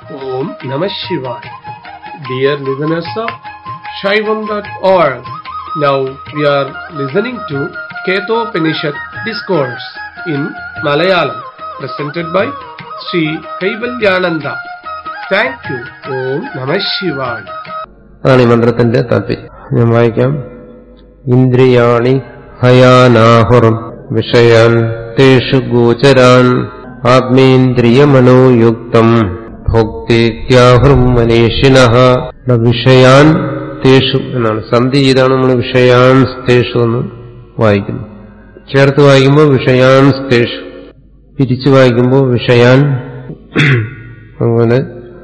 Om Namah Shivaya. Dear listeners of Shaivam.org, now we are listening to Ketopanishad Discourse in Malayalam, presented by Sri Kaivalyananda. Thank you. Om Namah Shivaya. അതാണ് ഈ മന്ത്രത്തിന്റെ താല്പര്യം ഞാൻ വായിക്കാം ഇന്ദ്രിയാണി ഹയാനാഹുറം വിഷയാൻ തേഷു ഗോചരാൻ ആത്മേന്ദ്രിയമനോയുക്തം ഭോക്തേത്യാഹും മനീഷിന വിഷയാൻ തേഷു എന്നാണ് സന്ധി ചെയ്താണ് നമ്മൾ വിഷയാൻ തേഷു എന്ന് വായിക്കുന്നത് ചേർത്ത് വായിക്കുമ്പോൾ വിഷയാൻ തേഷു പിരിച്ചു വായിക്കുമ്പോൾ വിഷയാൻ അങ്ങനെ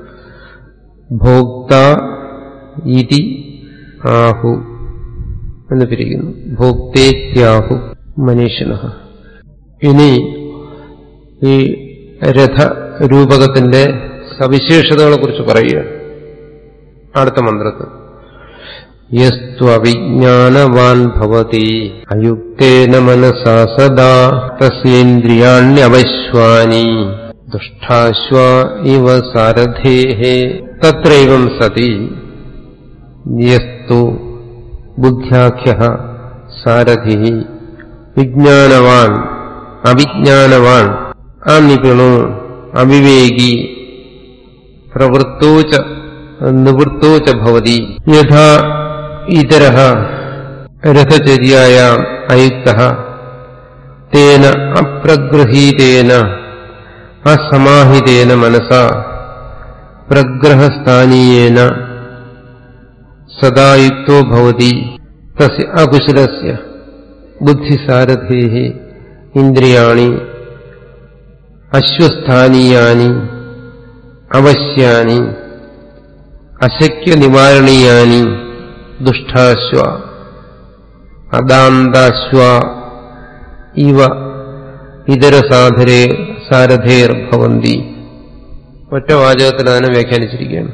ഭോക്ത ഇതി ആഹു എന്ന് പിരിക്കുന്നു ഭോക്തേത്യാഹു മനീഷിന ഇനി ഈ രഥരൂപകത്തിന്റെ സവിശേഷതകളെ കുറിച്ച് പറയുകയാണ് അടുത്ത മന്ത്രത്തിൽ യസ്ത്വവിജ്ഞാനവാൻ ഭവതി അയുക്തേന മനസാ സദാ തസ്യേന്ദ്രിയാണ്യവശ്വാനി ദുഷ്ടാശ്വ ഇവ സാരഥേः തത്രൈവം സതി യസ്തു ബുദ്ധ്യാഖ്യ സാരഥി വിജ്ഞാനവാൻ അവിജ്ഞാനവാൻ അനിപുണോ അവിവേകി പ്രവൃത്തോ ച നിവൃത്തോ ച ഭവതി യഥാ ഇതര രഥചര്യായാം അയുക്ത തേന അപ്രഗൃഹീതേന അസമാഹിതേന മനസാ പ്രഗ്രഹസ്ഥാനീയേന സദായുക്തോ ഭവതി തസ്യ അകുശലസ്യ ബുദ്ധിസാരഥേः ഇന്ദ്രിയാണി അശ്വസ്ഥാനീയാനി അവശ്യാനി അശക്യനിവാരണീയാനി ദുഷ്ടാശ്വ അദാന്താശ്വ ഇവ ഇതരസാധരേ സാരഥേർ ഭവന്തി ഒറ്റ വാചകത്തിൽ അതിനെ വ്യാഖ്യാനിച്ചിരിക്കുകയാണ്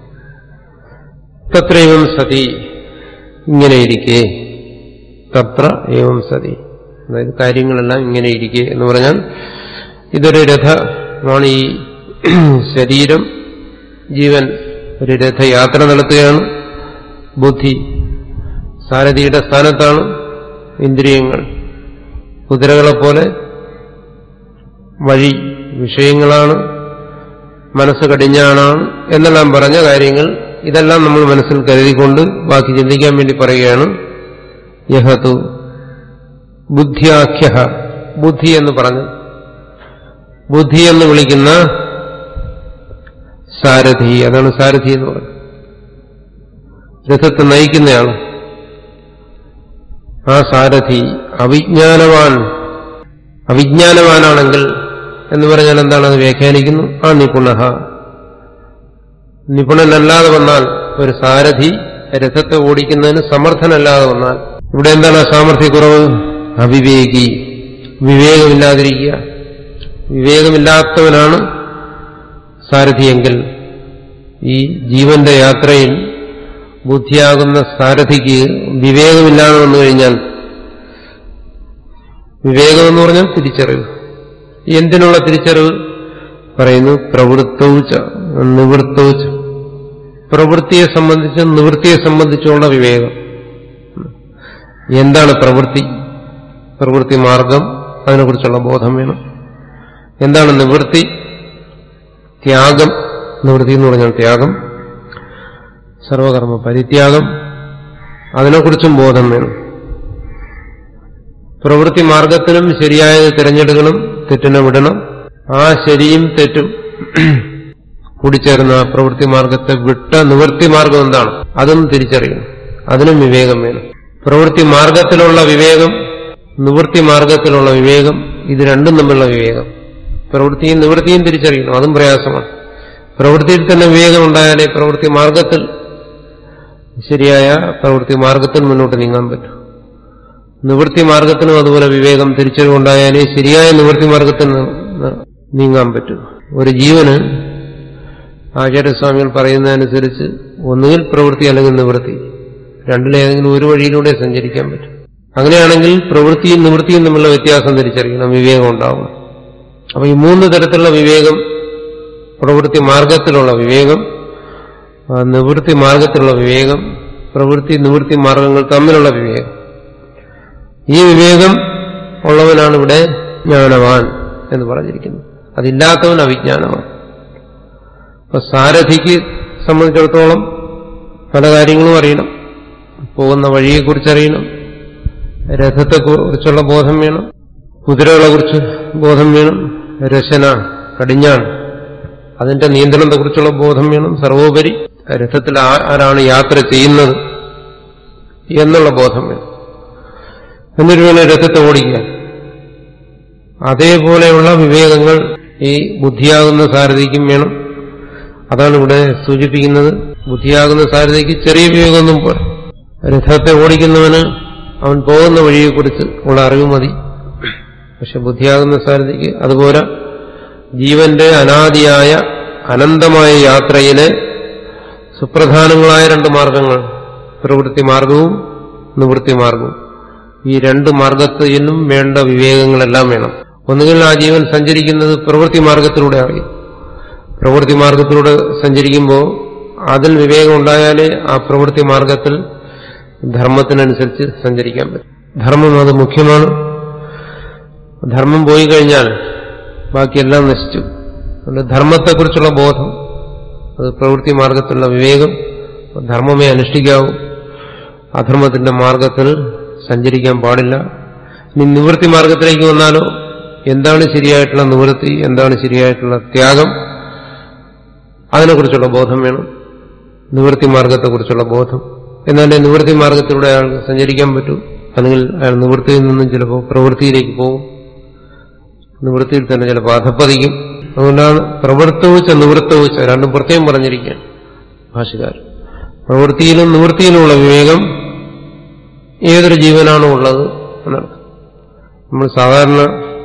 തത്രൈവം സതി ഇങ്ങനെയിരിക്കെ തത്ര ഏവം സതി അതായത് കാര്യങ്ങളെല്ലാം ഇങ്ങനെ ഇരിക്കെ എന്ന് പറഞ്ഞാൽ ഇതൊരു രഥമാണ് ഈ ശരീരം ജീവൻ ഒരു രഥയാത്ര നടത്തുകയാണ് ബുദ്ധി സാരഥിയുടെ സ്ഥാനത്താണ് ഇന്ദ്രിയങ്ങൾ കുതിരകളെപ്പോലെ വഴി വിഷയങ്ങളാണ് മനസ്സ് കടിഞ്ഞാണാണ് എന്നെല്ലാം പറഞ്ഞ കാര്യങ്ങൾ ഇതെല്ലാം നമ്മൾ മനസ്സിൽ കരുതിക്കൊണ്ട് ബാക്കി ചിന്തിക്കാൻ വേണ്ടി പറയുകയാണ് യഹതു ബുദ്ധിയാഖ്യ ബുദ്ധി എന്ന് പറഞ്ഞു ബുദ്ധി എന്ന് വിളിക്കുന്ന സാരഥി അതാണ് സാരഥി എന്ന് പറയുന്നത് രഥത്തെ നയിക്കുന്നയാൾ ആ സാരഥി അവിജ്ഞാനവാൻ അവിജ്ഞാനവാനാണെങ്കിൽ എന്ന് പറഞ്ഞാൽ എന്താണ് അത് വ്യാഖ്യാനിക്കുന്നു ആ നിപുണ നിപുണനല്ലാതെ വന്നാൽ ഒരു സാരഥി രഥത്തെ ഓടിക്കുന്നതിന് സമർത്ഥനല്ലാതെ വന്നാൽ ഇവിടെ എന്താണ് ആ സാമർഥ്യക്കുറവ് അവിവേകി വിവേകമില്ലാതിരിക്കുക വിവേകമില്ലാത്തവനാണ് സാരഥിയെങ്കിൽ ഈ ജീവന്റെ യാത്രയിൽ ബുദ്ധിയാകുന്ന സാരഥിക്ക് വിവേകമില്ലാതെ വന്നു കഴിഞ്ഞാൽ വിവേകം എന്ന് പറഞ്ഞാൽ തിരിച്ചറിവ് എന്തിനുള്ള തിരിച്ചറിവ് പറയുന്നു പ്രവൃത്തൗച്ച നിവൃത്തൗച്ച പ്രവൃത്തിയെ സംബന്ധിച്ച് നിവൃത്തിയെ സംബന്ധിച്ചുള്ള വിവേകം എന്താണ് പ്രവൃത്തി പ്രവൃത്തി മാർഗം അതിനെക്കുറിച്ചുള്ള ബോധം വേണം എന്താണ് നിവൃത്തി ത്യാഗം നിവൃത്തി എന്ന് പറഞ്ഞാൽ ത്യാഗം സർവകർമ്മ പരിത്യാഗം അതിനെക്കുറിച്ചും ബോധം വേണം പ്രവൃത്തി മാർഗത്തിനും ശരിയായത് തിരഞ്ഞെടുക്കണം തെറ്റിനെ വിടണം ആ ശരിയും തെറ്റും കൂടിച്ചേർന്ന പ്രവൃത്തി മാർഗത്തെ വിട്ട നിവൃത്തി മാർഗം എന്താണ് അതും തിരിച്ചറിയണം അതിനും വിവേകം വേണം പ്രവൃത്തി മാർഗത്തിലുള്ള വിവേകം നിവൃത്തി മാർഗത്തിലുള്ള വിവേകം ഇത് രണ്ടും തമ്മിലുള്ള വിവേകം പ്രവൃത്തിയും നിവൃത്തിയും തിരിച്ചറിയണം അതും പ്രയാസമാണ് പ്രവൃത്തിയിൽ തന്നെ വിവേകം ഉണ്ടായാലേ പ്രവൃത്തി മാർഗത്തിൽ ശരിയായ പ്രവൃത്തി മാർഗത്തിൽ മുന്നോട്ട് നീങ്ങാൻ പറ്റും നിവൃത്തി മാർഗത്തിനും അതുപോലെ വിവേകം തിരിച്ചറിവുണ്ടായാലേ ശരിയായ നിവൃത്തി മാർഗത്തിൽ നീങ്ങാൻ പറ്റും ഒരു ജീവന് ആചാര്യസ്വാമികൾ പറയുന്നതനുസരിച്ച് ഒന്നുകിൽ പ്രവൃത്തി അല്ലെങ്കിൽ നിവൃത്തി രണ്ടിലേതെങ്കിലും ഒരു വഴിയിലൂടെ സഞ്ചരിക്കാൻ പറ്റും അങ്ങനെയാണെങ്കിൽ പ്രവൃത്തിയും നിവൃത്തിയും തമ്മിലുള്ള വ്യത്യാസം തിരിച്ചറിയണം വിവേകം ഉണ്ടാവണം അപ്പൊ ഈ മൂന്ന് തരത്തിലുള്ള വിവേകം പ്രവൃത്തി മാർഗത്തിലുള്ള വിവേകം ആ, നിവൃത്തി മാർഗത്തിലുള്ള വിവേകം പ്രവൃത്തി നിവൃത്തി മാർഗങ്ങൾ തമ്മിലുള്ള വിവേകം ഈ വിവേകം ഉള്ളവനാണ് ഇവിടെ ജ്ഞാനവാൻ എന്ന് പറഞ്ഞിരിക്കുന്നത് അതില്ലാത്തവൻ അവിജ്ഞാനവാൻ അപ്പൊ സാരഥിക്ക് സംബന്ധിച്ചിടത്തോളം പല കാര്യങ്ങളും അറിയണം പോകുന്ന വഴിയെക്കുറിച്ചറിയണം രഥത്തെക്കുറിച്ചുള്ള ബോധം വേണം കുതിരകളെ കുറിച്ച് ബോധം വേണം രശന കടിഞ്ഞാൺ അതിന്റെ നിയന്ത്രണത്തെക്കുറിച്ചുള്ള ബോധം വേണം സർവോപരി രഥത്തിൽ ആ- ആരാണ് യാത്ര ചെയ്യുന്നത് എന്നുള്ള ബോധം വേണം എന്നിട്ട് വേണം രഥത്തെ ഓടിക്കാൻ അതേപോലെയുള്ള വിവേകങ്ങൾ ഈ ബുദ്ധിയാകുന്ന സാരഥിക്കും വേണം അതാണ് ഇവിടെ സൂചിപ്പിക്കുന്നത് ബുദ്ധിയാകുന്ന സാരഥിക്ക് ചെറിയ വിവേകമൊന്നും പോരാ രഥത്തെ ഓടിക്കുന്നവന് അവൻ പോകുന്ന വഴിയെക്കുറിച്ച് ഉള്ള അറിവ് മതി പക്ഷെ ബുദ്ധിയാകുന്ന സാരഥിക്ക് അതുപോലെ ജീവന്റെ അനാദിയായ അനന്തമായ യാത്രയിലെ സുപ്രധാനങ്ങളായ രണ്ട് മാർഗങ്ങൾ പ്രവൃത്തി മാർഗവും നിവൃത്തി മാർഗവും ഈ രണ്ട് മാർഗത്തിനും വേണ്ട വിവേകങ്ങളെല്ലാം വേണം ഒന്നുകിൽ ആ ജീവൻ സഞ്ചരിക്കുന്നത് പ്രവൃത്തി മാർഗത്തിലൂടെ അറിയും പ്രവൃത്തി മാർഗത്തിലൂടെ സഞ്ചരിക്കുമ്പോൾ അതിൽ വിവേകം ഉണ്ടായാലേ ആ പ്രവൃത്തി മാർഗത്തിൽ ധർമ്മത്തിനനുസരിച്ച് സഞ്ചരിക്കാൻ പറ്റും ധർമ്മം അത് മുഖ്യമാണ് ധർമ്മം പോയി കഴിഞ്ഞാൽ ബാക്കിയെല്ലാം നശിച്ചു അതുകൊണ്ട് ധർമ്മത്തെക്കുറിച്ചുള്ള ബോധം അത് പ്രവൃത്തി മാർഗത്തിലുള്ള വിവേകം ധർമ്മമേ അനുഷ്ഠിക്കാവൂ അധർമ്മത്തിന്റെ മാർഗത്തിൽ സഞ്ചരിക്കാൻ പാടില്ല ഇനി നിവൃത്തി മാർഗത്തിലേക്ക് വന്നാലോ എന്താണ് ശരിയായിട്ടുള്ള നിവൃത്തി എന്താണ് ശരിയായിട്ടുള്ള ത്യാഗം അതിനെക്കുറിച്ചുള്ള ബോധം വേണം നിവൃത്തി മാർഗത്തെക്കുറിച്ചുള്ള ബോധം എന്നാലേ നിവൃത്തി മാർഗത്തിലൂടെ അയാൾ സഞ്ചരിക്കാൻ പറ്റൂ അല്ലെങ്കിൽ അയാൾ നിവൃത്തിയിൽ നിന്നും ചിലപ്പോൾ പ്രവൃത്തിയിലേക്ക് പോകും നിവൃത്തിയിൽ തന്നെ ചിലപ്പോൾ അധപ്പതിക്കും അതുകൊണ്ടാണ് പ്രവൃത്തവുച്ച നിവൃത്തവുച്ച രണ്ടും പ്രത്യേകം പറഞ്ഞിരിക്കുകയാണ് ഭാഷകാർ പ്രവൃത്തിയിലും നിവൃത്തിയിലുമുള്ള വിവേകം ഏതൊരു ജീവനാണോ ഉള്ളത് എന്നർത്ഥം നമ്മൾ സാധാരണ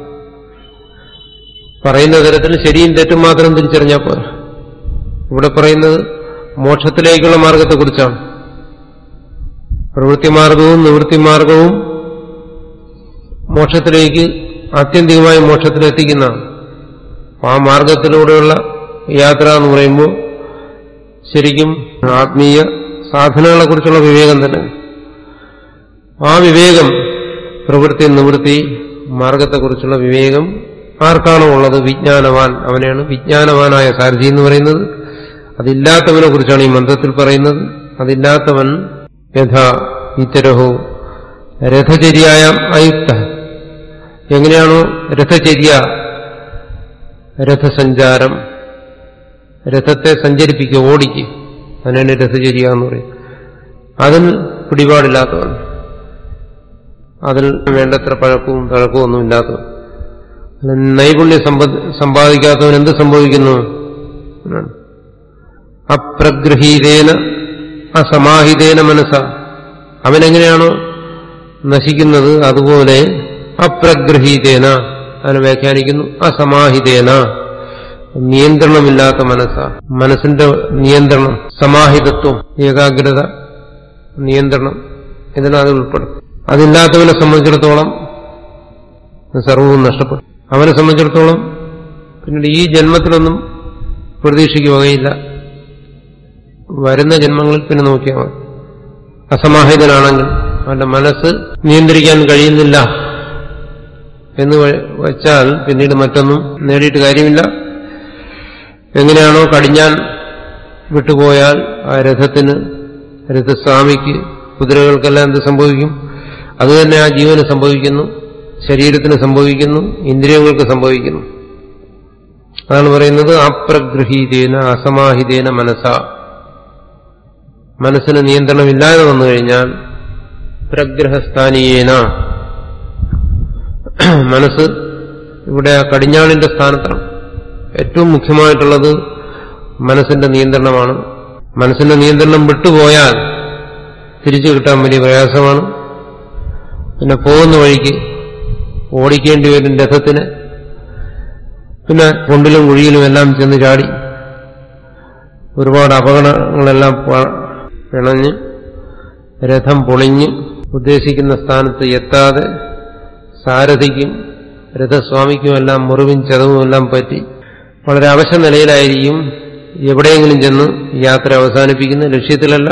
പറയുന്ന തരത്തിൽ ശരിയും തെറ്റും മാത്രം തിരിച്ചറിഞ്ഞാൽ പോരാ ഇവിടെ പറയുന്നത് മോക്ഷത്തിലേക്കുള്ള മാർഗത്തെക്കുറിച്ചാണ് പ്രവൃത്തി മാർഗവും നിവൃത്തി മാർഗവും മോക്ഷത്തിലേക്ക് ആത്യന്തികമായ മോക്ഷത്തിലെത്തിക്കുന്നതാണ് ആ മാർഗത്തിലൂടെയുള്ള യാത്ര എന്ന് പറയുമ്പോൾ ശരിക്കും ആത്മീയ സാധനങ്ങളെക്കുറിച്ചുള്ള വിവേകം തന്നെ ആ വിവേകം പ്രവൃത്തി നിവൃത്തി മാർഗത്തെക്കുറിച്ചുള്ള വിവേകം ആർക്കാണോ ഉള്ളത് വിജ്ഞാനവാൻ അവനെയാണ് വിജ്ഞാനവാനായ സാരഥി എന്ന് പറയുന്നത് അതില്ലാത്തവനെ കുറിച്ചാണ് ഈ മന്ത്രത്തിൽ പറയുന്നത് അതില്ലാത്തവൻ യഥാ ഇത്തരഹോ രഥചര്യായ അയുക്ത എങ്ങനെയാണോ രഥചര്യ രഥസഞ്ചാരം രഥത്തെ സഞ്ചരിപ്പിക്കുക ഓടിക്കുക അതിനാണ് രഥചര്യ എന്ന് പറയും അതിൽ പിടിപാടില്ലാത്തവൻ അതിൽ വേണ്ടത്ര പഴക്കവും തഴക്കവും ഒന്നും ഇല്ലാത്തവൻ അതിൽ നൈപുണ്യം സമ്പ- സമ്പാദിക്കാത്തവൻ എന്ത് സംഭവിക്കുന്നു എന്നാണ്. അപ്രഗ്രഹീതേന അസമാഹിതേന മനസ്സ അവനെങ്ങനെയാണോ നശിക്കുന്നത് അതുപോലെ അപ്രഗ്രഹീതേന അതിനെ വ്യാഖ്യാനിക്കുന്നു അസമാഹിതേന നിയന്ത്രണമില്ലാത്ത മനസ്സ മനസ്സിന്റെ നിയന്ത്രണം സമാഹിതത്വം ഏകാഗ്രത നിയന്ത്രണം ഇതിനത് അത് ഉൾപ്പെടും അതില്ലാത്തവനെ സംബന്ധിച്ചിടത്തോളം സർവവും നഷ്ടപ്പെടും അവനെ സംബന്ധിച്ചിടത്തോളം പിന്നീട് ഈ ജന്മത്തിലൊന്നും പ്രതീക്ഷിക്കുക വകയില്ല വരുന്ന ജന്മങ്ങളിൽ പിന്നെ നോക്കിയാൽ മതി അസമാഹിതനാണെങ്കിൽ അവന്റെ മനസ്സ് നിയന്ത്രിക്കാൻ കഴിയുന്നില്ല എന്ന് വ- വച്ചാൽ പിന്നീട് മറ്റൊന്നും നേടിയിട്ട് കാര്യമില്ല എങ്ങനെയാണോ കടിഞ്ഞാൻ വിട്ടുപോയാൽ ആ രഥത്തിന് രഥസ്വാമിക്ക് കുതിരകൾക്കെല്ലാം എന്ത് സംഭവിക്കും അതുതന്നെ ആ ജീവന് സംഭവിക്കുന്നു ശരീരത്തിന് സംഭവിക്കുന്നു ഇന്ദ്രിയങ്ങൾക്ക് സംഭവിക്കുന്നു അതാണ് പറയുന്നത് അപ്രഗ്രഹീതേന അസമാഹിതേന മനസ്സ മനസ്സിന് നിയന്ത്രണമില്ലാതെ വന്നു കഴിഞ്ഞാൽ പ്രഗ്രഹസ്ഥാനീയേന മനസ്സ് ഇവിടെ ആ കടിഞ്ഞാണിന്റെ സ്ഥാനത്താണ് ഏറ്റവും മുഖ്യമായിട്ടുള്ളത് മനസ്സിന്റെ നിയന്ത്രണമാണ് മനസ്സിന്റെ നിയന്ത്രണം വിട്ടുപോയാൽ തിരിച്ചു കിട്ടാൻ വലിയ പ്രയാസമാണ് പിന്നെ പോകുന്ന വഴിക്ക് ഓടിക്കേണ്ടി വരും രഥത്തിന് പിന്നെ കുണ്ടിലും കുഴിയിലും എല്ലാം ചെന്ന് ചാടി ഒരുപാട് അപകടങ്ങളെല്ലാം പ- പിണഞ്ഞ് രഥം പൊളിഞ്ഞ് ഉദ്ദേശിക്കുന്ന സ്ഥാനത്ത് എത്താതെ സാരഥിക്കും രഥസ്വാമിക്കുമെല്ലാം മുറിവും ചതവും എല്ലാം പറ്റി വളരെ അവശ നിലയിലായിരിക്കും എവിടെയെങ്കിലും ചെന്ന് യാത്ര അവസാനിപ്പിക്കുന്ന ലക്ഷ്യത്തിലല്ല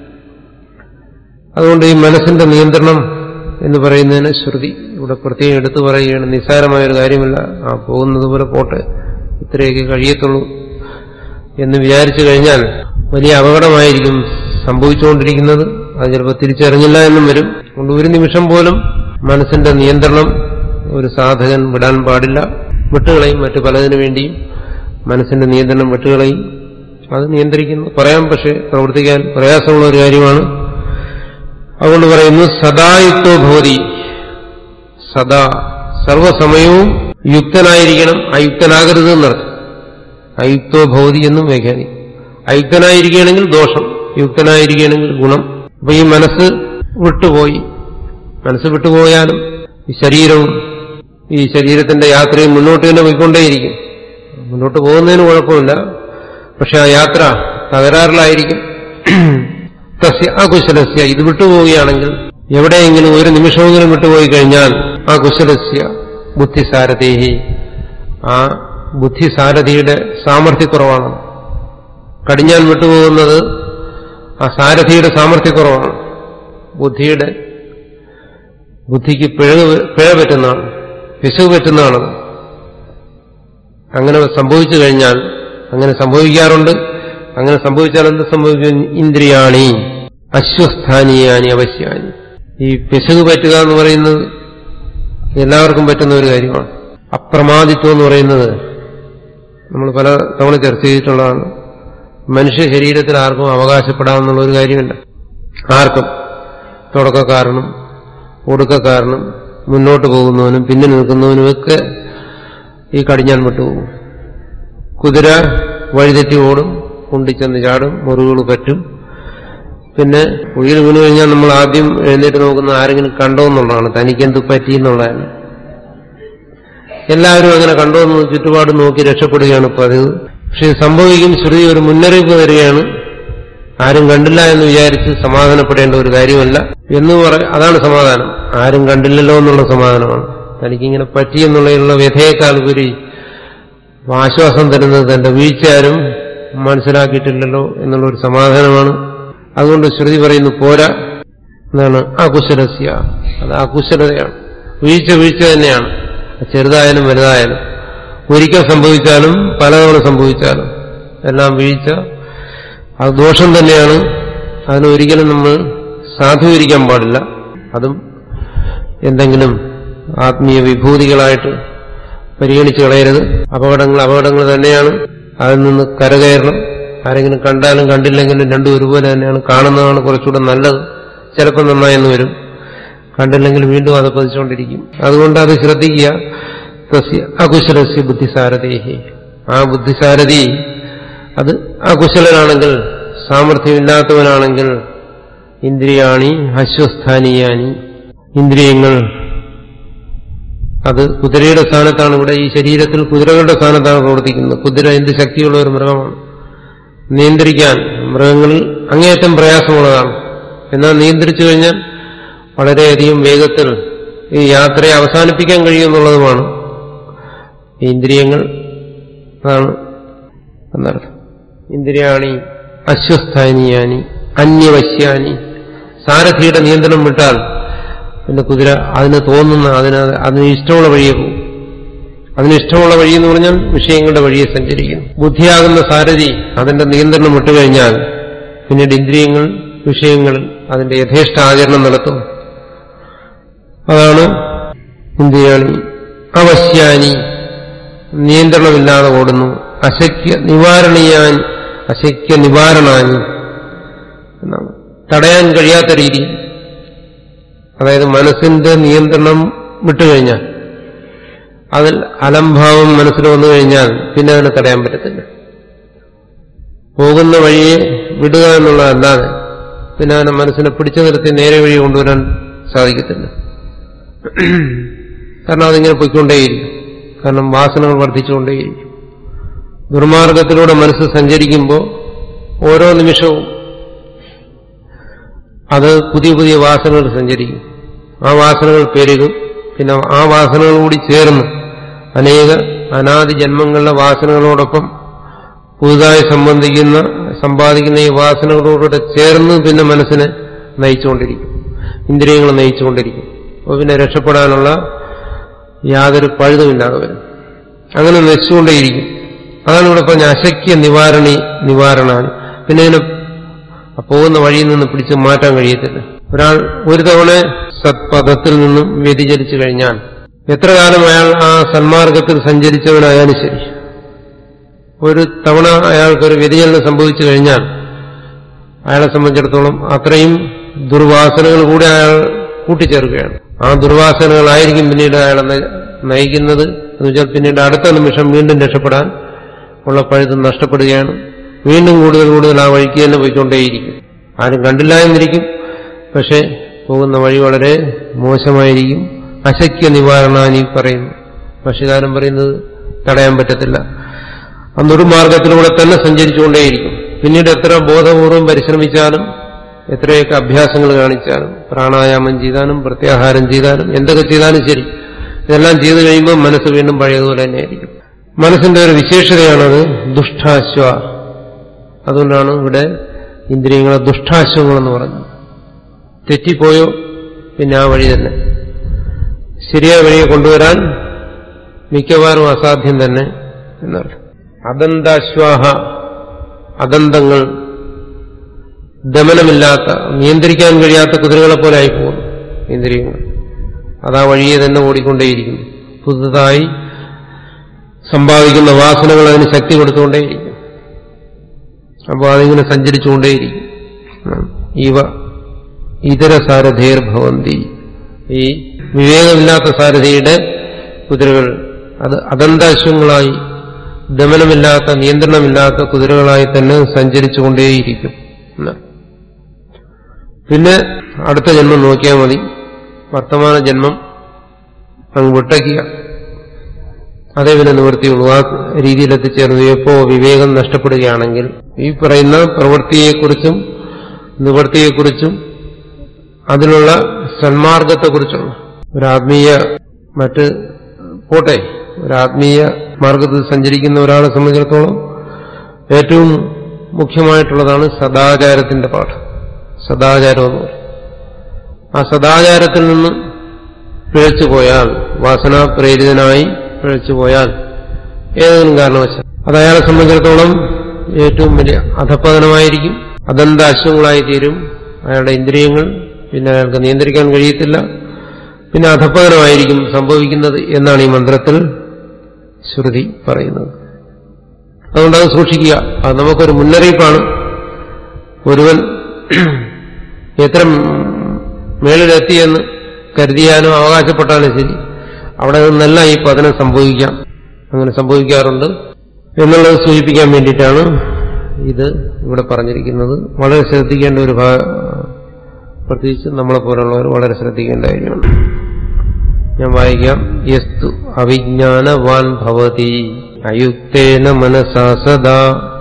അതുകൊണ്ട് ഈ മനസ്സിന്റെ നിയന്ത്രണം എന്ന് പറയുന്നതിന് ശ്രുതി ഇവിടെ പ്രത്യേകം എടുത്തു പറയുകയാണ് നിസ്സാരമായ ഒരു കാര്യമല്ല ആ പോകുന്നത് പോലെ പോട്ടെ ഇത്രയൊക്കെ കഴിയത്തുള്ളൂ എന്ന് വിചാരിച്ചു കഴിഞ്ഞാൽ വലിയ അപകടമായിരിക്കും സംഭവിച്ചുകൊണ്ടിരിക്കുന്നത് അത് ചിലപ്പോൾ തിരിച്ചറിഞ്ഞില്ല എന്നും വരും അതുകൊണ്ട് ഒരു നിമിഷം പോലും മനസ്സിന്റെ നിയന്ത്രണം ഒരു സാധകൻ വിടാൻ പാടില്ല വിട്ടുകളയും മറ്റു പലതിനു വേണ്ടിയും മനസ്സിന്റെ നിയന്ത്രണം വിട്ടുകളയും അത് നിയന്ത്രിക്കുന്നു പറയാം പക്ഷെ പ്രവർത്തിക്കാൻ പ്രയാസമുള്ള ഒരു കാര്യമാണ് അതുകൊണ്ട് പറയുന്നു സദായുക്തോ ഭവതി സദാ സർവസമയവും യുക്തനായിരിക്കണം അയുക്തനാകരുത് എന്നർത്ഥം അയുക്തോ ഭവതി എന്നും വ്യാഖ്യാനിക്കും അയുക്തനായിരിക്കുകയാണെങ്കിൽ ദോഷം യുക്തനായിരിക്കുകയാണെങ്കിൽ ഗുണം അപ്പൊ ഈ മനസ്സ് വിട്ടുപോയി മനസ്സ് വിട്ടുപോയാലും ഈ ശരീരവും ഈ ശരീരത്തിന്റെ യാത്രയും മുന്നോട്ട് തന്നെ പോയിക്കൊണ്ടേയിരിക്കും മുന്നോട്ട് പോകുന്നതിന് കുഴപ്പമില്ല പക്ഷെ ആ യാത്ര തകരാറിലായിരിക്കും തസ്യ അകുശലസ്യ ഇത് വിട്ടുപോവുകയാണെങ്കിൽ എവിടെയെങ്കിലും ഒരു നിമിഷമെങ്കിലും വിട്ടുപോയി കഴിഞ്ഞാൽ ആ കുശലസ്യ ബുദ്ധിസാരഥേഹി ആ ബുദ്ധിസാരഥിയുടെ സാമർഥ്യക്കുറവാണ് കടിഞ്ഞാൻ വിട്ടുപോകുന്നത് ആ സാരഥിയുടെ സാമർഥ്യക്കുറവാണ് ബുദ്ധിയുടെ ബുദ്ധിക്ക് പിഴ പിഴ പറ്റുന്നതാണ് പിശു പറ്റുന്നതാണത് അങ്ങനെ സംഭവിച്ചു കഴിഞ്ഞാൽ അങ്ങനെ സംഭവിക്കാറുണ്ട് അങ്ങനെ സംഭവിച്ചാൽ എന്ത് സംഭവിക്കും ഇന്ദ്രിയാണി അശ്വസ്ഥാനീയാനി അവശ്യാനി ഈ പിശക് പറ്റുക എന്ന് പറയുന്നത് എല്ലാവർക്കും പറ്റുന്ന ഒരു കാര്യമാണ് അപ്രമാദിത്വം എന്ന് പറയുന്നത് നമ്മൾ പല തവണ ചർച്ച ചെയ്തിട്ടുള്ളതാണ് മനുഷ്യ ശരീരത്തിൽ ആർക്കും അവകാശപ്പെടാമെന്നുള്ള ഒരു കാര്യമില്ല ആർക്കും തുടക്കക്കാരനും ഒടുക്കക്കാരനും മുന്നോട്ട് പോകുന്നവനും പിന്നിൽ നിൽക്കുന്നവനുമൊക്കെ ഈ കടിഞ്ഞാൻ വിട്ടുപോകും കുതിര വഴിതെറ്റി ഓടും കുണ്ടിച്ചെന്ന് ചാടും മുറിവുകൾ പറ്റും പിന്നെ കുഴിയിൽ വീണു കഴിഞ്ഞാൽ നമ്മൾ ആദ്യം എഴുന്നേറ്റ് നോക്കുന്ന ആരെങ്കിലും കണ്ടോ എന്നുള്ളതാണ് തനിക്കെന്ത് പറ്റി എന്നുള്ളതാണ് എല്ലാവരും അങ്ങനെ കണ്ടോ എന്ന് ചുറ്റുപാട് നോക്കി രക്ഷപ്പെടുകയാണ് പതിവ് പക്ഷെ ഇത് സംഭവിക്കും ശ്രുതി ഒരു മുന്നറിയിപ്പ് തരികയാണ് ആരും കണ്ടില്ല എന്ന് വിചാരിച്ച് സമാധാനപ്പെടേണ്ട ഒരു കാര്യമല്ല എന്ന് പറ അതാണ് സമാധാനം ആരും കണ്ടില്ലല്ലോ എന്നുള്ള സമാധാനമാണ് തനിക്കിങ്ങനെ പറ്റിയെന്നുള്ളതിലുള്ള വ്യഥയേക്കാൾ ഉപരി ആശ്വാസം തരുന്നത് തന്റെ വീഴ്ച ആരും മനസ്സിലാക്കിയിട്ടില്ലല്ലോ എന്നുള്ള ഒരു സമാധാനമാണ് അതുകൊണ്ട് ശ്രുതി പറയുന്നു പോരാ എന്താണ് അകുശലസ്യ അത് അകുശലതയാണ് വീഴ്ച വീഴ്ച തന്നെയാണ് ചെറുതായാലും വലുതായാലും ഒരിക്കൽ സംഭവിച്ചാലും പലതവണ സംഭവിച്ചാലും എല്ലാം വീഴ്ച അത് ദോഷം തന്നെയാണ് അതിനൊരിക്കലും നമ്മൾ സാധൂകരിക്കാൻ പാടില്ല അതും എന്തെങ്കിലും ആത്മീയ വിഭൂതികളായിട്ട് പരിഗണിച്ചു കളയരുത് അപകടങ്ങൾ അപകടങ്ങൾ തന്നെയാണ് അതിൽ നിന്ന് കരകയറണം ആരെങ്കിലും കണ്ടാലും കണ്ടില്ലെങ്കിലും രണ്ടും ഒരുപോലെ തന്നെയാണ് കാണുന്നതാണ് കുറച്ചുകൂടെ നല്ലത് ചിലപ്പോൾ നന്നായെന്ന് വരും കണ്ടില്ലെങ്കിൽ വീണ്ടും അത് പതിച്ചുകൊണ്ടിരിക്കും അതുകൊണ്ട് അത് ശ്രദ്ധിക്കുക തസ്യ അകുശലസ്യ ബുദ്ധിസാരഥേഹി ആ ബുദ്ധിസാരഥി അത് അകുശലനാണെങ്കിൽ സാമർഥ്യമില്ലാത്തവനാണെങ്കിൽ ഇന്ദ്രിയാണി അശ്വസ്ഥാനീയാനി ഇന്ദ്രിയങ്ങൾ അത് കുതിരയുടെ സ്ഥാനത്താണ് ഇവിടെ ഈ ശരീരത്തിൽ കുതിരകളുടെ സ്ഥാനത്താണ് പ്രവർത്തിക്കുന്നത് കുതിര എന്ത് ശക്തിയുള്ള ഒരു മൃഗമാണ് നിയന്ത്രിക്കാൻ മൃഗങ്ങളിൽ അങ്ങേയറ്റം പ്രയാസമുള്ളതാണ് എന്നാൽ നിയന്ത്രിച്ചു കഴിഞ്ഞാൽ വളരെയധികം വേഗത്തിൽ ഈ യാത്രയെ അവസാനിപ്പിക്കാൻ കഴിയുമെന്നുള്ളതുമാണ് ഈ ഇന്ദ്രിയങ്ങൾ അതാണ് എന്നർത്ഥം ഇന്ദ്രിയാണി അശ്വസ്ഥാനീയാനി അന്യവശ്യാനി സാരഥിയുടെ നിയന്ത്രണം വിട്ടാൽ പിന്നെ കുതിര അതിന് തോന്നുന്ന അതിന് അതിന് ഇഷ്ടമുള്ള വഴിയെ പോകും അതിന് ഇഷ്ടമുള്ള വഴി എന്ന് പറഞ്ഞാൽ വിഷയങ്ങളുടെ വഴിയെ സഞ്ചരിക്കുന്നു ബുദ്ധിയാകുന്ന സാരഥി അതിന്റെ നിയന്ത്രണം വിട്ടുകഴിഞ്ഞാൽ പിന്നീട് ഇന്ദ്രിയങ്ങൾ വിഷയങ്ങളിൽ അതിന്റെ യഥേഷ്ട ആചരണം നടത്തും അതാണ് ഇന്ദ്രിയാണി അവശ്യാനി നിയന്ത്രണമില്ലാതെ ഓടുന്നു അശക്യ നിവാരണീയാൻ അശക്യ നിവാരണാനി എന്നാണ് തടയാൻ കഴിയാത്ത രീതി അതായത് മനസ്സിന്റെ നിയന്ത്രണം വിട്ടുകഴിഞ്ഞാൽ അതിൽ അലംഭാവം മനസ്സിൽ വന്നു കഴിഞ്ഞാൽ പിന്നെ അതിനെ തടയാൻ പറ്റത്തില്ല പോകുന്ന വഴിയെ വിടുക എന്നുള്ളതല്ലാതെ പിന്നെ അതിനെ മനസ്സിനെ പിടിച്ചു നിർത്തി നേരെ വഴി കൊണ്ടുവരാൻ സാധിക്കത്തില്ല കാരണം അതിങ്ങനെ പൊയ്ക്കൊണ്ടേയിരിക്കും കാരണം വാസനകൾ വർദ്ധിച്ചുകൊണ്ടേയിരിക്കും ദുർമാർഗത്തിലൂടെ മനസ്സ് സഞ്ചരിക്കുമ്പോൾ ഓരോ നിമിഷവും അത് പുതിയ പുതിയ വാസനകൾ സഞ്ചരിക്കും ആ വാസനകൾ പെരുകും പിന്നെ ആ വാസനകൾ കൂടി ചേർന്ന് അനേക അനാദി ജന്മങ്ങളിലെ വാസനകളോടൊപ്പം പുതുതായി സംബന്ധിക്കുന്ന സമ്പാദിക്കുന്ന ഈ വാസനകളോടുകൂടെ ചേർന്ന് പിന്നെ മനസ്സിനെ നയിച്ചുകൊണ്ടിരിക്കും ഇന്ദ്രിയങ്ങളെ നയിച്ചുകൊണ്ടിരിക്കും അപ്പോൾ പിന്നെ രക്ഷപ്പെടാനുള്ള യാതൊരു പഴുതുമില്ലാതെ വരും അങ്ങനെ നശിച്ചുകൊണ്ടേയിരിക്കും അതാണ് ഇവിടെ പറഞ്ഞ അശക്യ നിവാരണി നിവാരണാൻ പിന്നെ ഇതിനെ പോകുന്ന വഴിയിൽ നിന്ന് പിടിച്ച് മാറ്റാൻ കഴിയത്തില്ല ഒരാൾ ഒരു തവണ സത്പഥത്തിൽ നിന്നും വ്യതിചലിച്ചു കഴിഞ്ഞാൽ എത്ര കാലം അയാൾ ആ സന്മാർഗത്തിൽ സഞ്ചരിച്ചവനായാലും ശരി ഒരു തവണ അയാൾക്കൊരു വ്യതിചലനം സംഭവിച്ചു കഴിഞ്ഞാൽ അയാളെ സംബന്ധിച്ചിടത്തോളം അത്രയും ദുർവാസനകൾ കൂടെ അയാൾ കൂട്ടിച്ചേർക്കുകയാണ് ആ ദുർവാസനകളായിരിക്കും പിന്നീട് അയാളെ ന- നയിക്കുന്നത് എന്ന് വെച്ചാൽ പിന്നീട് അടുത്ത നിമിഷം വീണ്ടും രക്ഷപ്പെടാൻ ഉള്ള പഴുത് നഷ്ടപ്പെടുകയാണ് വീണ്ടും കൂടുതൽ കൂടുതൽ ആ വഴിക്ക് തന്നെ പോയിക്കൊണ്ടേയിരിക്കും ആരും കണ്ടില്ല എന്നിരിക്കും പക്ഷെ പോകുന്ന വഴി വളരെ മോശമായിരിക്കും അശക്യ നിവാരണാനി പറയുന്നു ഭക്ഷ്യകാരൻ പറയുന്നത് തടയാൻ പറ്റത്തില്ല ആ ദുർമാർഗത്തിലൂടെ തന്നെ സഞ്ചരിച്ചുകൊണ്ടേയിരിക്കും പിന്നീട് എത്ര ബോധപൂർവം പരിശ്രമിച്ചാലും എത്രയൊക്കെ അഭ്യാസങ്ങൾ കാണിച്ചാലും പ്രാണായാമം ചെയ്താലും പ്രത്യാഹാരം ചെയ്താലും എന്തൊക്കെ ചെയ്താലും ശരി ഇതെല്ലാം ചെയ്തു കഴിയുമ്പോൾ മനസ്സ് വീണ്ടും പഴയതുപോലെ തന്നെയായിരിക്കും മനസ്സിന്റെ ഒരു വിശേഷതയാണത് ദുഷ്ടാശ്വ അതുകൊണ്ടാണ് ഇവിടെ ഇന്ദ്രിയങ്ങളെ ദുഷ്ടാശ്വങ്ങളെന്ന് പറഞ്ഞത് തെറ്റിപ്പോയോ പിന്നെ ആ വഴി തന്നെ ശരിയായ വഴിയെ കൊണ്ടുവരാൻ മിക്കവാറും അസാധ്യം തന്നെ എന്നർത്ഥം അദന്താശ്വാഹ അദന്തങ്ങൾ ദമനമില്ലാത്ത നിയന്ത്രിക്കാൻ കഴിയാത്ത കുതിരകളെ പോലെ ആയിപ്പോകുന്നു ഇന്ദ്രിയങ്ങൾ അതാ വഴിയെ തന്നെ ഓടിക്കൊണ്ടേയിരിക്കുന്നു പുതുതായി സമ്പാദിക്കുന്ന വാസനകൾ അതിന് ശക്തി കൊടുത്തുകൊണ്ടേയിരിക്കും അപ്പോൾ അതിങ്ങനെ സഞ്ചരിച്ചുകൊണ്ടേയിരിക്കും ഉം. ഇവ ഇതര സാരഥേർ ഭവന്തി ഈ വിവേകമില്ലാത്ത സാരഥിയുടെ കുതിരകൾ അത് അദന്താശ്വങ്ങളായി ദമനമില്ലാത്ത നിയന്ത്രണമില്ലാത്ത കുതിരകളായി തന്നെ സഞ്ചരിച്ചുകൊണ്ടേയിരിക്കും എന്ന്. പിന്നെ അടുത്ത ജന്മം നോക്കിയാൽ മതി വർത്തമാന ജന്മം അങ്ങ് വിട്ടയ്ക്കുക അതേ പിന്നെ നിവൃത്തിയുള്ളൂ ആ രീതിയിൽ എത്തിച്ചേർന്നു എപ്പോ വിവേകം നഷ്ടപ്പെടുകയാണെങ്കിൽ ഈ പറയുന്ന പ്രവൃത്തിയെക്കുറിച്ചും നിവൃത്തിയെക്കുറിച്ചും അതിനുള്ള സന്മാർഗത്തെക്കുറിച്ചുള്ള ഒരു ആത്മീയ മറ്റ് പോട്ടെ ഒരു ആത്മീയ മാർഗത്തിൽ സഞ്ചരിക്കുന്ന ഒരാളെ സംബന്ധിച്ചിടത്തോളം ഏറ്റവും മുഖ്യമായിട്ടുള്ളതാണ് സദാചാരത്തിന്റെ പാഠം സദാചാരം എന്ന് പറയും ആ സദാചാരത്തിൽ നിന്ന് പിഴച്ചു പോയാൽ വാസനാപ്രേരിതനായി പിഴച്ചു പോയാൽ ഏതെങ്കിലും കാരണവശാൽ അത് അയാളെ സംബന്ധിച്ചിടത്തോളം ഏറ്റവും വലിയ അധപ്പതനമായിരിക്കും അദന്താശ്വങ്ങളായി തീരും അയാളുടെ ഇന്ദ്രിയങ്ങൾ പിന്നെ അയാൾക്ക് നിയന്ത്രിക്കാൻ കഴിയത്തില്ല പിന്നെ അധപ്പതനമായിരിക്കും സംഭവിക്കുന്നത് എന്നാണ് ഈ മന്ത്രത്തിൽ ശ്രുതി പറയുന്നത് അതുകൊണ്ട് അത് സൂക്ഷിക്കുക അത് നമുക്കൊരു മുന്നറിയിപ്പാണ് ഒരുവൻ എത്ര മേളിലെത്തിയെന്ന് കരുതിയാനോ അവകാശപ്പെട്ടാലും ശരി അവിടെ നിന്നല്ല ഈ പതനം സംഭവിക്കാം അങ്ങനെ സംഭവിക്കാറുണ്ട് എന്നുള്ളത് സൂചിപ്പിക്കാൻ വേണ്ടിയിട്ടാണ് ഇത് ഇവിടെ പറഞ്ഞിരിക്കുന്നത് വളരെ ശ്രദ്ധിക്കേണ്ട ഒരു ഭാ പ്രത്യേകിച്ച് നമ്മളെ പോലുള്ളവർ വളരെ ശ്രദ്ധിക്കേണ്ട കാര്യമാണ് ഞാൻ വായിക്കാം യസ്തു അവിജ്ഞാനവാൻ ഭവതി അയുക്തേന മനസാ സദാ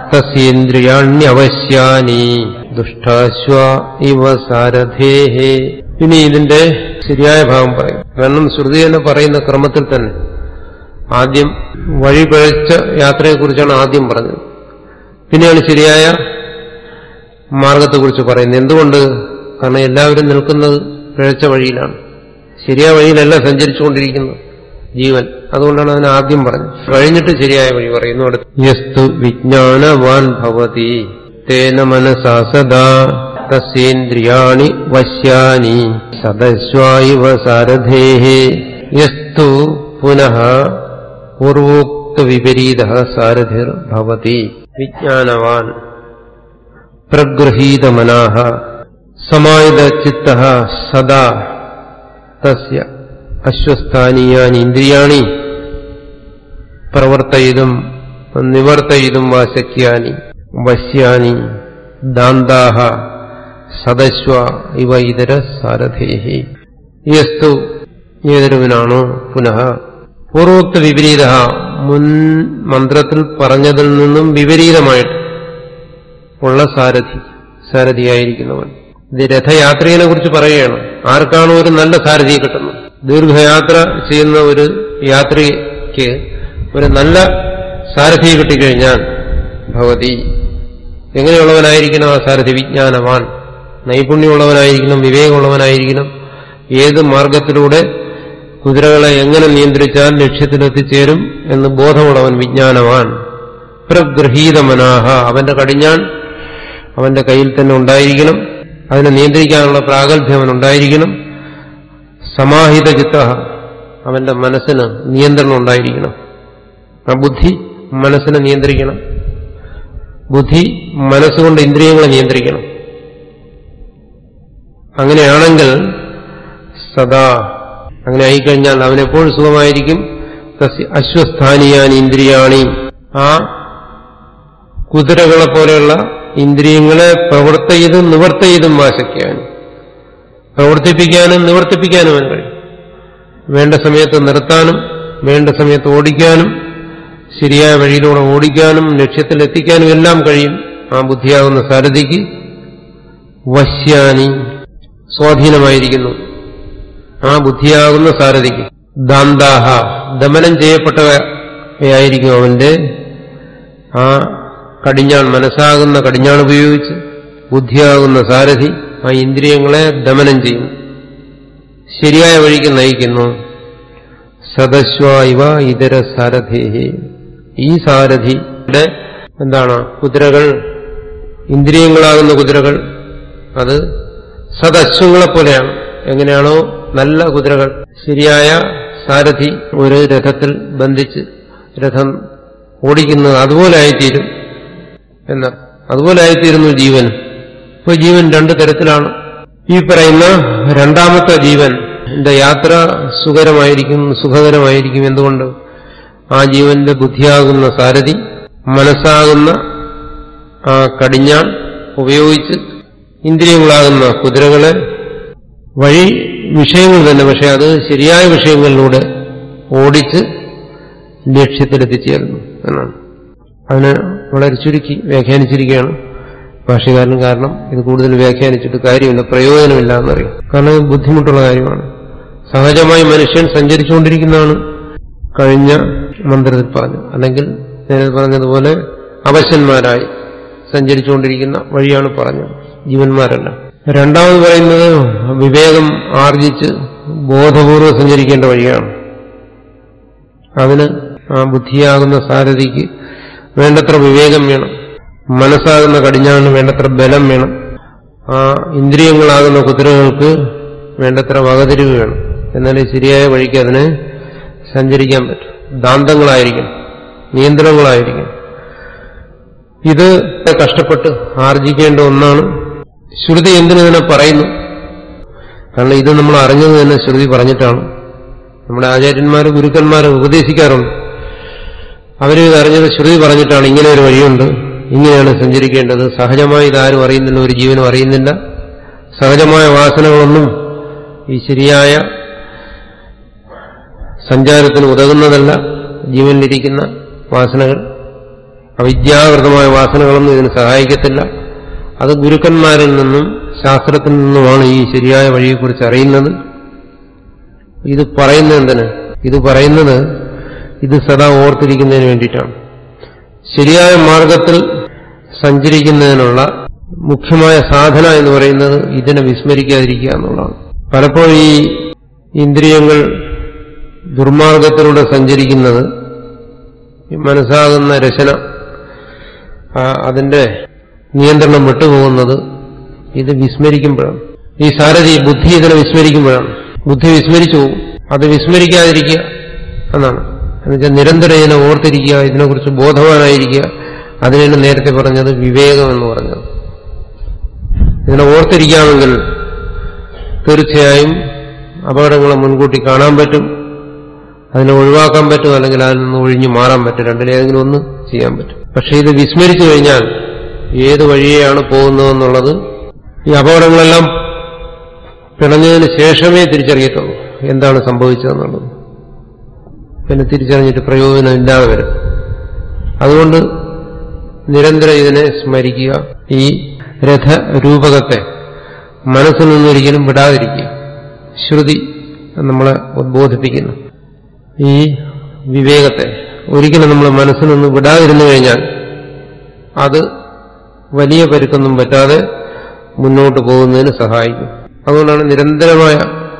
തസ്യേന്ദ്രിയാണ്യവശ്യാനി ദുഷ്ടാശ്വ ഇവ സാരഥേഹേ ഇനി ഇതിന്റെ ശരിയായ ഭാഗം പറയും കാരണം ശ്രുതി തന്നെ പറയുന്ന ക്രമത്തിൽ തന്നെ ആദ്യം വഴി പഴച്ച യാത്രയെക്കുറിച്ചാണ് ആദ്യം പറഞ്ഞത് പിന്നെയാണ് ശരിയായ മാർഗത്തെക്കുറിച്ച് പറയുന്നത് എന്തുകൊണ്ട് കാരണം എല്ലാവരും നിൽക്കുന്നത് പിഴച്ച വഴിയിലാണ് ശരിയായ വഴിയിലല്ല സഞ്ചരിച്ചുകൊണ്ടിരിക്കുന്നത് ജീവൻ അതുകൊണ്ടാണ് അതിനെ ആദ്യം പറഞ്ഞത് കഴിഞ്ഞിട്ട് ശരിയായ വഴി പറയുന്നു അടുത്ത് യസ്തു വിജ്ഞാനവാൻ ഭവതി തേന മനസാ സദാ തസ്യേന്ദ്രിയാണി വശ്യാനി സദസ്വായിവ സാരഥേഹേ യസ്തു പുനഃ പൂർവോക്ത വിപരീത സാരഥിർ ഭവതി വിജ്ഞാനവാൻ പ്രഗൃഹീതമനാഹ സമായുധ ചിത്ത സദാ തസ്യ അശ്വസ്ഥാനീയാനി ഇന്ദ്രിയാണി പ്രവർത്തയിതും നിവർത്തയിതും വാ ശക്യാനി വശ്യാനി ദാന്താഹ സദസ്വ ഇവ ഇതര സാരഥേഹി യസ്തു ഏതൊരുവനാണോ പുനഃ പൂർവോക്ത വിപരീത മുൻ മന്ത്രത്തിൽ പറഞ്ഞതിൽ നിന്നും വിപരീതമായിട്ട് ഉള്ള സാരഥി സാരഥിയായിരിക്കുന്നവൻ ഇത് രഥയാത്രയെ കുറിച്ച് പറയുകയാണ് ആർക്കാണോ ഒരു നല്ല സാരഥിയെ കിട്ടുന്നത് ദീർഘയാത്ര ചെയ്യുന്ന ഒരു യാത്രിക്ക് ഒരു നല്ല സാരഥിയെ കിട്ടിക്കഴിഞ്ഞാൽ ഭവതി എങ്ങനെയുള്ളവനായിരിക്കണം ആ സാരഥി വിജ്ഞാനവാൻ നൈപുണ്യമുള്ളവനായിരിക്കണം വിവേകമുള്ളവനായിരിക്കണം ഏത് മാർഗത്തിലൂടെ കുതിരകളെ എങ്ങനെ നിയന്ത്രിച്ചാൽ ലക്ഷ്യത്തിലെത്തിച്ചേരും എന്ന് ബോധമുള്ളവൻ വിജ്ഞാനവാൻ പ്രഗൃഹീതമനാഹ അവന്റെ കടിഞ്ഞാൻ അവന്റെ കയ്യിൽ തന്നെ ഉണ്ടായിരിക്കണം അതിനെ നിയന്ത്രിക്കാനുള്ള പ്രാഗൽഭ്യം അവൻ ഉണ്ടായിരിക്കണം സമാഹിത ചിത്ത അവന്റെ മനസ്സിന് നിയന്ത്രണം ഉണ്ടായിരിക്കണം ആ ബുദ്ധി മനസ്സിനെ നിയന്ത്രിക്കണം ബുദ്ധി മനസ്സുകൊണ്ട് ഇന്ദ്രിയങ്ങളെ നിയന്ത്രിക്കണം അങ്ങനെയാണെങ്കിൽ സദാ അങ്ങനെ ആയിക്കഴിഞ്ഞാൽ അവനെപ്പോഴും സുഖമായിരിക്കും തസ്യ അശ്വസ്ഥാനിയാൻ ഇന്ദ്രിയാണി ആ കുതിരകളെ പോലെയുള്ള ഇന്ദ്രിയങ്ങളെ പ്രവർത്തയിതും നിവർത്തയിതും വാശിക്കാൻ പ്രവർത്തിപ്പിക്കാനും നിവർത്തിപ്പിക്കാനും അവൻ കഴിയും വേണ്ട സമയത്ത് നിർത്താനും വേണ്ട സമയത്ത് ഓടിക്കാനും ശരിയായ വഴിയിലൂടെ ഓടിക്കാനും ലക്ഷ്യത്തിൽ എത്തിക്കാനും എല്ലാം കഴിയും ആ ബുദ്ധിയാകുന്ന സാരഥിക്ക് വശ്യാനി സ്വാധീനമായിരിക്കുന്നു ആ ബുദ്ധിയാകുന്ന സാരഥിക്ക് ദാന്താഹ ദമനം ചെയ്യപ്പെട്ടവയായിരിക്കും അവന്റെ ആ കടിഞ്ഞാൺ മനസ്സാകുന്ന കടിഞ്ഞാൺ ഉപയോഗിച്ച് ബുദ്ധിയാകുന്ന സാരഥി ആ ഇന്ദ്രിയങ്ങളെ ദമനം ചെയ്യും ശരിയായ വഴിക്ക് നയിക്കുന്നു സദസ്വ ഇവ ഇതര സാരഥേഹി ഈ സാരഥിയുടെ എന്താണ് കുതിരകൾ ഇന്ദ്രിയങ്ങളാകുന്ന കുതിരകൾ അത് സദശ്വങ്ങളെ പോലെയാണ് എങ്ങനെയാണോ നല്ല കുതിരകൾ ശരിയായ സാരഥി ഒരു രഥത്തിൽ ബന്ധിച്ച് രഥം ഓടിക്കുന്നത് അതുപോലെ ആയിത്തീരും എന്ന് അതുപോലെ ആയിത്തീരുന്നു ജീവൻ ഇപ്പൊ ജീവൻ രണ്ടു തരത്തിലാണ് ഈ പറയുന്ന രണ്ടാമത്തെ ജീവൻ എന്റെ യാത്ര സുഖകരമായിരിക്കും സുഖകരമായിരിക്കും എന്തുകൊണ്ട് ആ ജീവന്റെ ബുദ്ധിയാകുന്ന സാരഥി മനസ്സാകുന്ന ആ കടിഞ്ഞാൻ ഉപയോഗിച്ച് ഇന്ദ്രിയങ്ങളാകുന്ന കുതിരകളെ വഴി വിഷയങ്ങൾ തന്നെ പക്ഷെ അത് ശരിയായ വിഷയങ്ങളിലൂടെ ഓടിച്ച് ലക്ഷ്യത്തിലെത്തിച്ചേരുന്നു എന്നാണ് അതിന് വളരെ ചുരുക്കി വ്യാഖ്യാനിച്ചിരിക്കുകയാണ് ഭാഷകാരൻ കാരണം ഇത് കൂടുതൽ വ്യാഖ്യാനിച്ചിട്ട് കാര്യമില്ല പ്രയോജനമില്ല എന്നറിയാം കാരണം ഇത് ബുദ്ധിമുട്ടുള്ള കാര്യമാണ് സഹജമായി മനുഷ്യൻ സഞ്ചരിച്ചുകൊണ്ടിരിക്കുന്നതാണ് കഴിഞ്ഞ മന്ത്രത്തിൽ പറഞ്ഞു അല്ലെങ്കിൽ ഞാൻ പറഞ്ഞതുപോലെ അവശന്മാരായി സഞ്ചരിച്ചുകൊണ്ടിരിക്കുന്ന വഴിയാണ് പറഞ്ഞത് ജീവന്മാരല്ല രണ്ടാമത് പറയുന്നത് വിവേകം ആർജിച്ച് ബോധപൂർവ്വം സഞ്ചരിക്കേണ്ട വഴിയാണ് അതിന് ആ ബുദ്ധിയാകുന്ന സാരഥിക്ക് വേണ്ടത്ര വിവേകം വേണം മനസ്സാകുന്ന കടിഞ്ഞാണ് വേണ്ടത്ര ബലം വേണം ആ ഇന്ദ്രിയങ്ങളാകുന്ന കുതിരകൾക്ക് വേണ്ടത്ര വകതിരിവ് വേണം എന്നാലേ ശരിയായ വഴിക്ക് അതിനെ സഞ്ചരിക്കാൻ പറ്റും ദാന്തങ്ങളായിരിക്കും നിയന്ത്രണങ്ങളായിരിക്കും ഇത് കഷ്ടപ്പെട്ട് ആർജിക്കേണ്ട ഒന്നാണ് ശ്രുതി എന്തിനതിനെ പറയുന്നു കാരണം ഇത് നമ്മൾ അറിഞ്ഞത് തന്നെ ശ്രുതി പറഞ്ഞിട്ടാണ് നമ്മുടെ ആചാര്യന്മാർ ഗുരുക്കന്മാർ ഉപദേശിക്കാറുണ്ട് അവരും ഇത് അറിഞ്ഞത് ശ്രുതി പറഞ്ഞിട്ടാണ് ഇങ്ങനെ ഒരു വഴിയുണ്ട് ഇങ്ങനെയാണ് സഞ്ചരിക്കേണ്ടത് സഹജമായി ഇതാരും അറിയുന്നില്ല ഒരു ജീവനും അറിയുന്നില്ല സഹജമായ വാസനകളൊന്നും ഈ ശരിയായ സഞ്ചാരത്തിന് ഉതകുന്നതല്ല ജീവനിലിരിക്കുന്ന വാസനകൾ അവിദ്യാകൃതമായ വാസനകളൊന്നും ഇതിന് സഹായിക്കത്തില്ല അത് ഗുരുക്കന്മാരിൽ നിന്നും ശാസ്ത്രത്തിൽ നിന്നുമാണ് ഈ ശരിയായ വഴിയെക്കുറിച്ച് അറിയുന്നത് ഇത് പറയുന്നത് എന്തിന് ഇത് പറയുന്നത് ഇത് സദാ ഓർത്തിരിക്കുന്നതിന് വേണ്ടിയിട്ടാണ് ശരിയായ മാർഗത്തിൽ സഞ്ചരിക്കുന്നതിനുള്ള മുഖ്യമായ സാധന എന്ന് പറയുന്നത് ഇതിനെ വിസ്മരിക്കാതിരിക്കുക എന്നുള്ളതാണ് പലപ്പോഴും ഈ ഇന്ദ്രിയങ്ങൾ ദുർമാർഗത്തിലൂടെ സഞ്ചരിക്കുന്നത് ഈ മനസ്സാകുന്ന രചന അതിന്റെ നിയന്ത്രണം വിട്ടുപോകുന്നത് ഇത് വിസ്മരിക്കുമ്പോഴാണ് ഈ സാരഥി ബുദ്ധി ഇതിനെ വിസ്മരിക്കുമ്പോഴാണ് ബുദ്ധി വിസ്മരിച്ചു പോകും അത് വിസ്മരിക്കാതിരിക്കുക എന്നാണ് എന്നുവെച്ചാൽ നിരന്തരം ഇതിനെ ഓർത്തിരിക്കുക ഇതിനെക്കുറിച്ച് ബോധവാനായിരിക്കുക അതിനാണ് നേരത്തെ പറഞ്ഞത് വിവേകം എന്ന് പറഞ്ഞത് ഇതിനെ ഓർത്തിരിക്കാമെങ്കിൽ തീർച്ചയായും അപകടങ്ങളെ മുൻകൂട്ടി കാണാൻ പറ്റും അതിനെ ഒഴിവാക്കാൻ പറ്റും അല്ലെങ്കിൽ അതിൽ നിന്ന് ഒഴിഞ്ഞു മാറാൻ പറ്റും രണ്ടിലേതെങ്കിലും ഒന്ന് ചെയ്യാൻ പറ്റും പക്ഷെ ഇത് വിസ്മരിച്ചു കഴിഞ്ഞാൽ ഏത് വഴിയെയാണ് പോകുന്നതെന്നുള്ളത് ഈ അപകടങ്ങളെല്ലാം പിണഞ്ഞതിന് ശേഷമേ തിരിച്ചറിയത്തുള്ളൂ എന്താണ് സംഭവിച്ചതെന്നുള്ളത് പിന്നെ തിരിച്ചറിഞ്ഞിട്ട് പ്രയോജനമില്ലാതെ വരും അതുകൊണ്ട് നിരന്തരം ഇതിനെ സ്മരിക്കുക ഈ രഥരൂപകത്തെ മനസ്സിൽ നിന്നൊരിക്കലും വിടാതിരിക്കുക ശ്രുതി നമ്മളെ ഉദ്ബോധിപ്പിക്കുന്നു ഈ വിവേകത്തെ ഒരിക്കലും നമ്മൾ മനസ്സിൽ നിന്ന് വിടാതിരുന്നു കഴിഞ്ഞാൽ അത് വലിയ പരുക്കൊന്നും പറ്റാതെ മുന്നോട്ട് പോകുന്നതിന് സഹായിക്കും അതുകൊണ്ടാണ് നിരന്തരമായ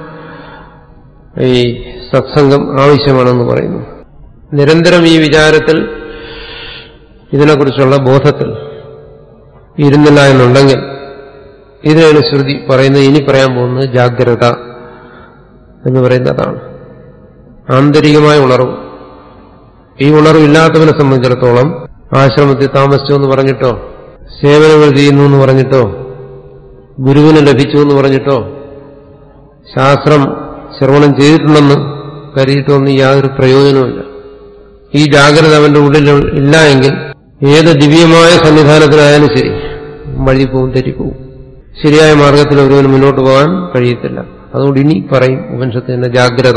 ഈ സത്സംഗം ആവശ്യമാണെന്ന് പറയുന്നു നിരന്തരം ഈ വിചാരത്തിൽ ഇതിനെക്കുറിച്ചുള്ള ബോധത്തിൽ ഇരുന്നില്ല എന്നുണ്ടെങ്കിൽ ഇതിനാണ് ശ്രുതി പറയുന്നത് ഇനി പറയാൻ പോകുന്നത് ജാഗ്രത എന്ന് പറയുന്നതാണ് ആന്തരികമായ ഉണർവ് ഈ ഉണർവില്ലാത്തവനെ സംബന്ധിച്ചിടത്തോളം ആശ്രമത്തിൽ താമസിച്ചു എന്ന് പറഞ്ഞിട്ടോ സേവനങ്ങൾ ചെയ്യുന്നു എന്ന് പറഞ്ഞിട്ടോ ഗുരുവിനെ ലഭിച്ചു എന്ന് പറഞ്ഞിട്ടോ ശാസ്ത്രം ശ്രവണം ചെയ്തിട്ടുണ്ടെന്ന് കരുതിയിട്ടൊന്നും യാതൊരു പ്രയോജനവുമില്ല ഈ ജാഗ്രത അവന്റെ ഉള്ളിൽ ഇല്ല എങ്കിൽ ഏത് ദിവ്യമായ സന്നിധാനത്തിലായാലും ശരി വഴിപോവും തെറ്റിപ്പോവും ശരിയായ മാർഗത്തിൽ ഒരുവന് മുന്നോട്ട് പോകാൻ കഴിയത്തില്ല അതുകൊണ്ട് ഇനി പറയും ഉപനിഷത്തിന്റെ ജാഗ്രത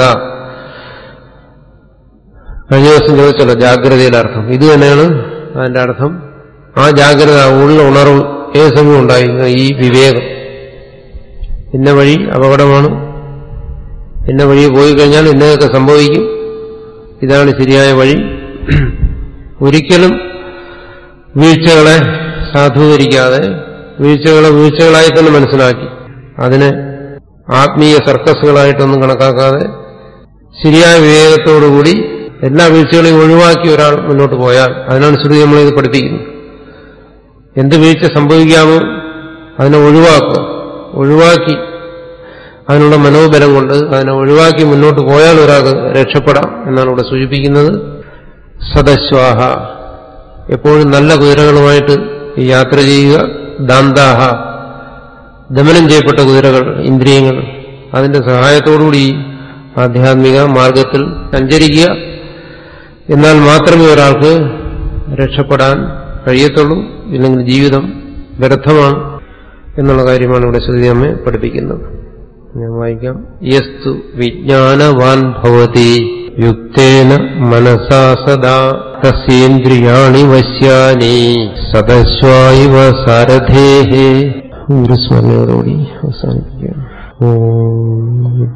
കഴിഞ്ഞ ദിവസം ചോദിച്ചല്ലോ ജാഗ്രതയുടെ അർത്ഥം ഇത് തന്നെയാണ് അതിന്റെ അർത്ഥം ആ ജാഗ്രത ഉള്ള ഉണർവ് ഏത് സമയം ഉണ്ടായിരിക്കുന്ന ഈ വിവേകം ഇന്ന വഴി അപകടമാണ് ഇന്ന വഴി പോയി കഴിഞ്ഞാൽ ഇന്നതൊക്കെ സംഭവിക്കും ഇതാണ് ശരിയായ വഴി ഒരിക്കലും വീഴ്ചകളെ സാധൂകരിക്കാതെ വീഴ്ചകളെ വീഴ്ചകളായി തന്നെ മനസ്സിലാക്കി അതിനെ ആത്മീയ സർക്കസുകളായിട്ടൊന്നും കണക്കാക്കാതെ ശരിയായ വിവേകത്തോടുകൂടി എല്ലാ വീഴ്ചകളെയും ഒഴിവാക്കി ഒരാൾ മുന്നോട്ട് പോയാൽ അതിനാണ് ശ്രുതി നമ്മളിത് പഠിപ്പിക്കുന്നത് എന്ത് വീഴ്ച സംഭവിക്കാമോ അതിനെ ഒഴിവാക്കുക ഒഴിവാക്കി അതിനുള്ള മനോബലം കൊണ്ട് അതിനെ ഒഴിവാക്കി മുന്നോട്ട് പോയാൽ ഒരാൾക്ക് രക്ഷപ്പെടാം എന്നാണ് ഇവിടെ സൂചിപ്പിക്കുന്നത് സദസ്വാഹ എപ്പോഴും നല്ല കുതിരകളുമായിട്ട് യാത്ര ചെയ്യുക ദാന്താഹ ദമനം ചെയ്യപ്പെട്ട കുതിരകൾ ഇന്ദ്രിയങ്ങൾ അതിന്റെ സഹായത്തോടുകൂടി ആധ്യാത്മിക മാർഗത്തിൽ സഞ്ചരിക്കുക എന്നാൽ മാത്രമേ ഒരാൾക്ക് രക്ഷപ്പെടാൻ കഴിയത്തുള്ളൂ ഇല്ലെങ്കിൽ ജീവിതം വ്യർത്ഥമാണ് എന്നുള്ള കാര്യമാണ് ഇവിടെ ശ്രുതി നമ്മെ പഠിപ്പിക്കുന്നത് ഞാൻ വായിക്കാം യസ്തു വിജ്ഞാനവാൻ ഭവതി യുക്തേന മനസാ സദാ തസ്യേന്ദ്രിയാണി വശ്യാനി സദസ്വായിവ സാരഥേ ഗുരുസ്മരണയോടുകൂടി അവസാനിപ്പിക്കാം ഓം